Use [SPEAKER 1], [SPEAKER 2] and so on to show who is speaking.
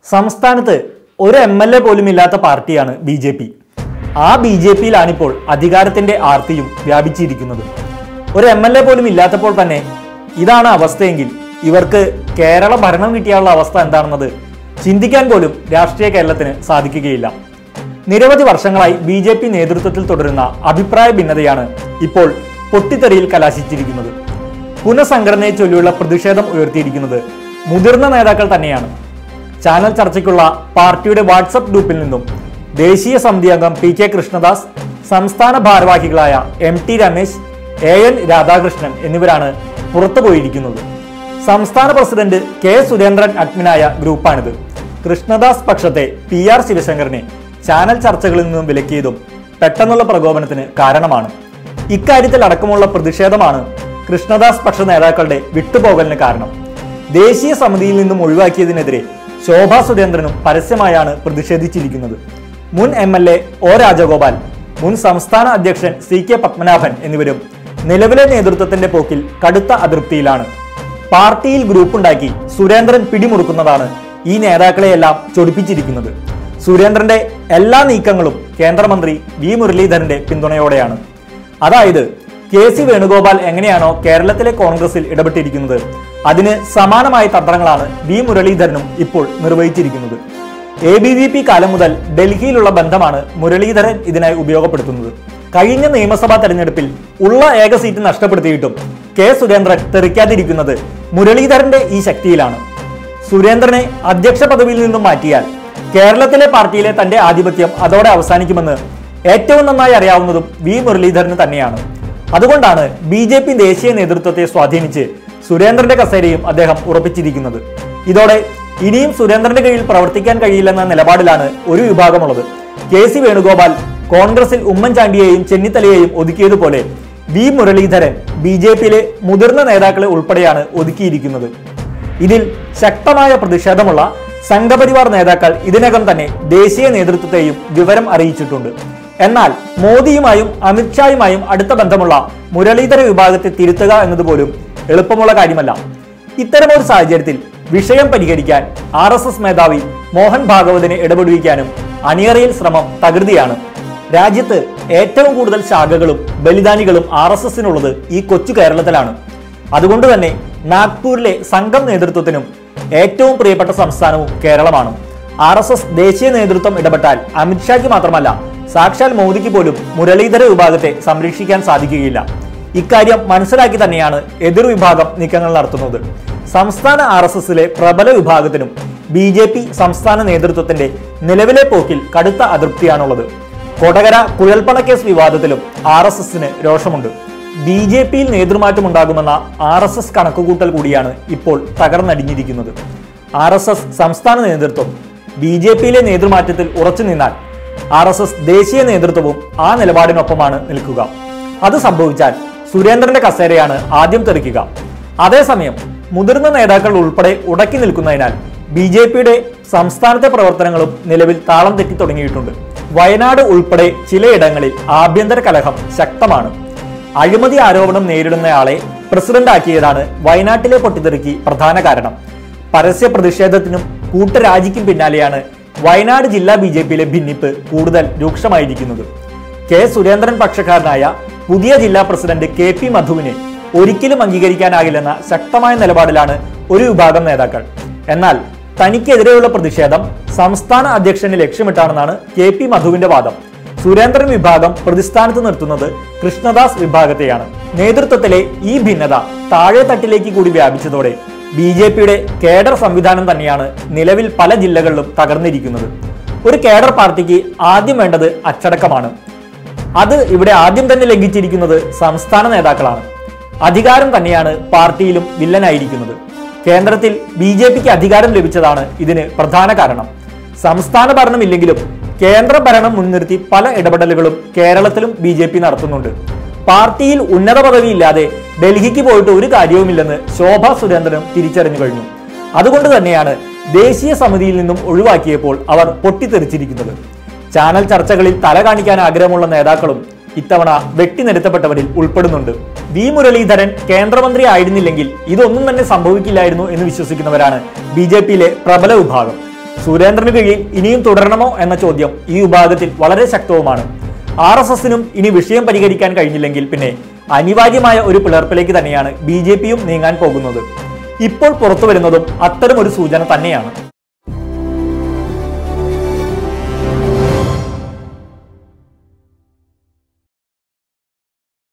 [SPEAKER 1] സംസ്ഥാനത്ത് ഒരു M L A പോലും ഇല്ലാത്ത പാർട്ടിയാണ് ബി ജെ പി ആ ബി ജെ പിയിലാണിപ്പോൾ അധികാരത്തിന്റെ ആർത്തിയും വ്യാപിച്ചിരിക്കുന്നത് ഒരു എം എൽ എ പോലും ഇല്ലാത്തപ്പോൾ തന്നെ ഇതാണ് അവസ്ഥയെങ്കിൽ ഇവർക്ക് കേരള ഭരണം കിട്ടിയാനുള്ള അവസ്ഥ എന്താണെന്നത് ചിന്തിക്കാൻ പോലും രാഷ്ട്രീയ കേരളത്തിന് സാധിക്കുകയില്ല നിരവധി വർഷങ്ങളായി ബി ജെ പി നേതൃത്വത്തിൽ തുടരുന്ന അഭിപ്രായ ഭിന്നതയാണ് ഇപ്പോൾ പൊട്ടിത്തെറിയിൽ കലാശിച്ചിരിക്കുന്നത് പുനഃസംഘടനയെ ചൊല്ലിയുള്ള പ്രതിഷേധം ഉയർത്തിയിരിക്കുന്നത് മുതിർന്ന നേതാക്കൾ തന്നെയാണ് ചാനൽ ചർച്ചയ്ക്കുള്ള പാർട്ടിയുടെ വാട്സപ്പ് ഗ്രൂപ്പിൽ നിന്നും ദേശീയ സമിതി അംഗം പി കെ കൃഷ്ണദാസ് സംസ്ഥാന ഭാരവാഹികളായ M T Ramesh A N Radhakrishnan എന്നിവരാണ് പുറത്തുപോയിരിക്കുന്നത് സംസ്ഥാന പ്രസിഡന്റ് കെ സുരേന്ദ്രൻ അഡ്മിനായ ഗ്രൂപ്പാണിത് കൃഷ്ണദാസ് പക്ഷത്തെ പി ആർ ശിവശങ്കറിനെ ചാനൽ ചർച്ചകളിൽ നിന്നും വിലക്കിയതും പെട്ടെന്നുള്ള പ്രകോപനത്തിന് കാരണമാണ് ഇക്കാര്യത്തിൽ അടക്കമുള്ള പ്രതിഷേധമാണ് കൃഷ്ണദാസ് പക്ഷ നേതാക്കളുടെ വിട്ടുപോകലിന് കാരണം ദേശീയ സമിതിയിൽ നിന്നും ഒഴിവാക്കിയതിനെതിരെ ശോഭാ സുരേന്ദ്രനും പരസ്യമായാണ് പ്രതിഷേധിച്ചിരിക്കുന്നത് മുൻ M L A O Rajagopal മുൻ സംസ്ഥാന അധ്യക്ഷൻ സി കെ പത്മനാഭൻ എന്നിവരും നിലവിലെ നേതൃത്വത്തിന്റെ പോക്കിൽ കടുത്ത അതൃപ്തിയിലാണ് പാർട്ടിയിൽ ഗ്രൂപ്പുണ്ടാക്കി സുരേന്ദ്രൻ പിടിമുറുക്കുന്നതാണ് ഈ നേതാക്കളെയെല്ലാം ചൊടിപ്പിച്ചിരിക്കുന്നത് സുരേന്ദ്രന്റെ എല്ലാ നീക്കങ്ങളും കേന്ദ്രമന്ത്രി വി മുരളീധരന്റെ പിന്തുണയോടെയാണ് അതായത് കെ സി വേണുഗോപാൽ എങ്ങനെയാണോ കേരളത്തിലെ കോൺഗ്രസിൽ ഇടപെട്ടിരിക്കുന്നത് അതിന് സമാനമായ തന്ത്രങ്ങളാണ് വി മുരളീധരനും ഇപ്പോൾ നിർവഹിച്ചിരിക്കുന്നത് എ ബി വി പി കാലം മുതൽ ഡൽഹിയിലുള്ള ബന്ധമാണ് മുരളീധരൻ ഇതിനായി ഉപയോഗപ്പെടുത്തുന്നത് കഴിഞ്ഞ നിയമസഭാ തെരഞ്ഞെടുപ്പിൽ ഉള്ള ഏക സീറ്റ് നഷ്ടപ്പെടുത്തിയിട്ടും കെ സുരേന്ദ്രൻ തെറിക്കാതിരിക്കുന്നത് മുരളീധരന്റെ ഈ ശക്തിയിലാണ് സുരേന്ദ്രനെ അധ്യക്ഷ പദവിയിൽ നിന്നും മാറ്റിയാൽ കേരളത്തിലെ പാർട്ടിയിലെ തന്റെ ആധിപത്യം അതോടെ അവസാനിക്കുമെന്ന് ഏറ്റവും നന്നായി അറിയാവുന്നതും വി മുരളീധരന് തന്നെയാണ് അതുകൊണ്ടാണ് ബി ജെ പി ദേശീയ നേതൃത്വത്തെ സ്വാധീനിച്ച് സുരേന്ദ്രന്റെ കസേരയും അദ്ദേഹം ഉറപ്പിച്ചിരിക്കുന്നത് ഇതോടെ ഇനിയും സുരേന്ദ്രന്റെ കീഴിൽ പ്രവർത്തിക്കാൻ കഴിയില്ലെന്ന നിലപാടിലാണ് ഒരു വിഭാഗമുള്ളത് കെ സി വേണുഗോപാൽ കോൺഗ്രസിൽ ഉമ്മൻചാണ്ടിയെയും ചെന്നിത്തലയെയും ഒതുക്കിയതുപോലെ വി മുരളീധരൻ ബി ജെ പിയിലെ മുതിർന്ന നേതാക്കളെ ഉൾപ്പെടെയാണ് ഒതുക്കിയിരിക്കുന്നത് ഇതിൽ ശക്തമായ പ്രതിഷേധമുള്ള സംഘപരിവാർ നേതാക്കൾ ഇതിനകം തന്നെ ദേശീയ നേതൃത്വത്തെയും വിവരം അറിയിച്ചിട്ടുണ്ട് എന്നാൽ മോദിയുമായും അമിത്ഷായുമായും അടുത്ത ബന്ധമുള്ള മുരളീധര വിഭാഗത്തെ തിരുത്തുക എന്നതുപോലും എളുപ്പമുള്ള കാര്യമല്ല ഇത്തരമൊരു സാഹചര്യത്തിൽ വിഷയം പരിഹരിക്കാൻ ആർ എസ് എസ് മേധാവി മോഹൻ ഭാഗവതിനെ ഇടപെടുവിക്കാനും അണിയറയിൽ ശ്രമം തകൃതിയാണ് രാജ്യത്ത് ഏറ്റവും കൂടുതൽ ശാഖകളും ബലിദാനികളും ആർ എസ് എസിനുള്ളത് ഈ കൊച്ചു കേരളത്തിലാണ് അതുകൊണ്ട് തന്നെ നാഗ്പൂരിലെ സംഘം നേതൃത്വത്തിനും ഏറ്റവും പ്രിയപ്പെട്ട സംസ്ഥാനവും കേരളമാണ് ആർ എസ് എസ് ദേശീയ നേതൃത്വം ഇടപെട്ടാൽ അമിത്ഷായ്ക്ക് മാത്രമല്ല സാക്ഷാൽ മോദിക്ക് പോലും മുരളീധര വിഭാഗത്തെ സംരക്ഷിക്കാൻ സാധിക്കുകയില്ല ഇക്കാര്യം മനസ്സിലാക്കി തന്നെയാണ് എതിർ വിഭാഗം നീക്കങ്ങൾ നടത്തുന്നത് സംസ്ഥാന ആർ എസ് എസിലെ പ്രബല വിഭാഗത്തിനും ബി ജെ പി സംസ്ഥാന നേതൃത്വത്തിന്റെ നിലവിലെ പോക്കിൽ കടുത്ത അതൃപ്തിയാണുള്ളത് കൊടകര കുഴൽപ്പണക്കേസ് വിവാദത്തിലും ആർ എസ് എസിന് രോഷമുണ്ട് ബി ജെ പിയിൽ നേതൃമാറ്റമുണ്ടാകുമെന്ന ആർ എസ് എസ് കണക്കുകൂട്ടൽ കൂടിയാണ് ഇപ്പോൾ തകർന്നടിഞ്ഞിരിക്കുന്നത് ആർ എസ് എസ് സംസ്ഥാന നേതൃത്വം ബി ജെ പിയിലെ നേതൃമാറ്റത്തിൽ ഉറച്ചു നിന്നാൽ ആർ എസ് എസ് ദേശീയ നേതൃത്വവും ആ നിലപാടിനൊപ്പമാണ് നിൽക്കുക അത് സംഭവിച്ചാൽ സുരേന്ദ്രന്റെ കസേരയാണ് ആദ്യം തെറിക്കുക അതേസമയം മുതിർന്ന നേതാക്കൾ ഉൾപ്പെടെ ഉടക്കി നിൽക്കുന്നതിനാൽ ബി ജെ പിയുടെ സംസ്ഥാനത്തെ പ്രവർത്തനങ്ങളും നിലവിൽ താളം തെറ്റി തുടങ്ങിയിട്ടുണ്ട് വയനാട് ഉൾപ്പെടെ ചിലയിടങ്ങളിൽ ആഭ്യന്തര കലഹം ശക്തമാണ് അഴിമതി ആരോപണം നേരിടുന്നയാളെ പ്രസിഡന്റാക്കിയതാണ് വയനാട്ടിലെ പൊട്ടിത്തെറിക്ക് പ്രധാന കാരണം പരസ്യ പ്രതിഷേധത്തിനും കൂട്ടരാജിക്കും പിന്നാലെയാണ് വയനാട് ജില്ലാ ബി ജെ പിയിലെ ഭിന്നിപ്പ് കൂടുതൽ രൂക്ഷമായിരിക്കുന്നത് കെ സുരേന്ദ്രൻ പക്ഷക്കാരനായ പുതിയ ജില്ലാ പ്രസിഡന്റ് കെ പി മധുവിനെ ഒരിക്കലും അംഗീകരിക്കാനാകില്ലെന്ന ശക്തമായ നിലപാടിലാണ് ഒരു വിഭാഗം നേതാക്കൾ എന്നാൽ തനിക്കെതിരെയുള്ള പ്രതിഷേധം സംസ്ഥാന അധ്യക്ഷനെ ലക്ഷ്യമിട്ടാണെന്നാണ് കെ പി മധുവിന്റെ വാദം സുരേന്ദ്രൻ വിഭാഗം പ്രതിസ്ഥാനത്ത് നിർത്തുന്നത് കൃഷ്ണദാസ് വിഭാഗത്തെയാണ് നേതൃത്വത്തിലെ ഈ ഭിന്നത താഴെ തട്ടിലേക്ക് കൂടി വ്യാപിച്ചതോടെ ബി ജെ പിയുടെ കേഡർ സംവിധാനം തന്നെയാണ് നിലവിൽ പല ജില്ലകളിലും തകർന്നിരിക്കുന്നത് ഒരു കേഡർ പാർട്ടിക്ക് ആദ്യം വേണ്ടത് അച്ചടക്കമാണ് അത് ഇവിടെ ആദ്യം തന്നെ ലംഘിച്ചിരിക്കുന്നത് സംസ്ഥാന നേതാക്കളാണ് അധികാരം തന്നെയാണ് പാർട്ടിയിലും വില്ലനായിരിക്കുന്നത് കേന്ദ്രത്തിൽ ബി ജെ പിക്ക് അധികാരം ലഭിച്ചതാണ് ഇതിന് പ്രധാന കാരണം സംസ്ഥാന ഭരണമില്ലെങ്കിലും കേന്ദ്ര ഭരണം മുൻനിർത്തി പല ഇടപെടലുകളും കേരളത്തിലും ബി ജെ പി നടത്തുന്നുണ്ട് പാർട്ടിയിൽ ഉന്നത പദവിയില്ലാതെ ഡൽഹിക്ക് പോയിട്ട് ഒരു കാര്യവുമില്ലെന്ന് ശോഭാ സുരേന്ദ്രനും തിരിച്ചറിഞ്ഞു കഴിഞ്ഞു അതുകൊണ്ട് തന്നെയാണ് ദേശീയ സമിതിയിൽ നിന്നും ഒഴിവാക്കിയപ്പോൾ അവർ പൊട്ടിത്തെറിച്ചിരിക്കുന്നത് ചാനൽ ചർച്ചകളിൽ തല കാണിക്കാൻ ആഗ്രഹമുള്ള നേതാക്കളും ഇത്തവണ വെട്ടിനിരത്തപ്പെട്ടവരിൽ ഉൾപ്പെടുന്നുണ്ട് വി മുരളീധരൻ കേന്ദ്രമന്ത്രി ആയിരുന്നില്ലെങ്കിൽ ഇതൊന്നും തന്നെ സംഭവിക്കില്ലായിരുന്നു എന്ന് വിശ്വസിക്കുന്നവരാണ് ബി ജെ പിയിലെ പ്രബല വിഭാഗം സുരേന്ദ്രന് കീഴിൽ ഇനിയും തുടരണമോ എന്ന ചോദ്യം ഈ വിഭാഗത്തിൽ വളരെ ശക്തവുമാണ് ആർ എസ് എസിനും ഇനി വിഷയം പരിഹരിക്കാൻ കഴിഞ്ഞില്ലെങ്കിൽ പിന്നെ അനിവാര്യമായ ഒരു പിളർപ്പിലേക്ക് തന്നെയാണ് ബി ജെ പിയും നീങ്ങാൻ പോകുന്നത് ഇപ്പോൾ പുറത്തു വരുന്നതും അത്തരം ഒരു സൂചന തന്നെയാണ്